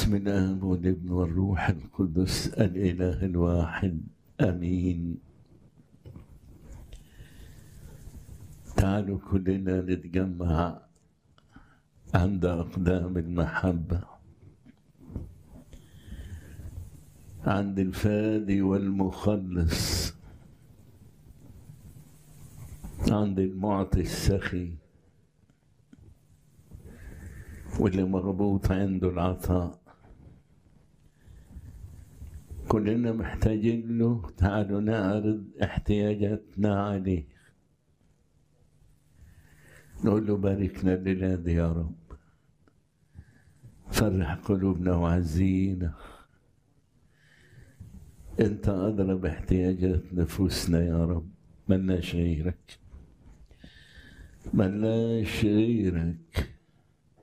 باسم الاب والابن والروح القدس الاله الواحد امين تعالوا كلنا نتجمع عند اقدام المحبه عند الفادي والمخلص عند المعطي السخي واللي مربوط عنده العطاء كلنا محتاجين له تعالوا نعرض احتياجاتنا عليه نقول له باركنا الليلة دي يا رب فرح قلوبنا وعزينا انت ادرى باحتياجات نفوسنا يا رب ملناش غيرك ملناش غيرك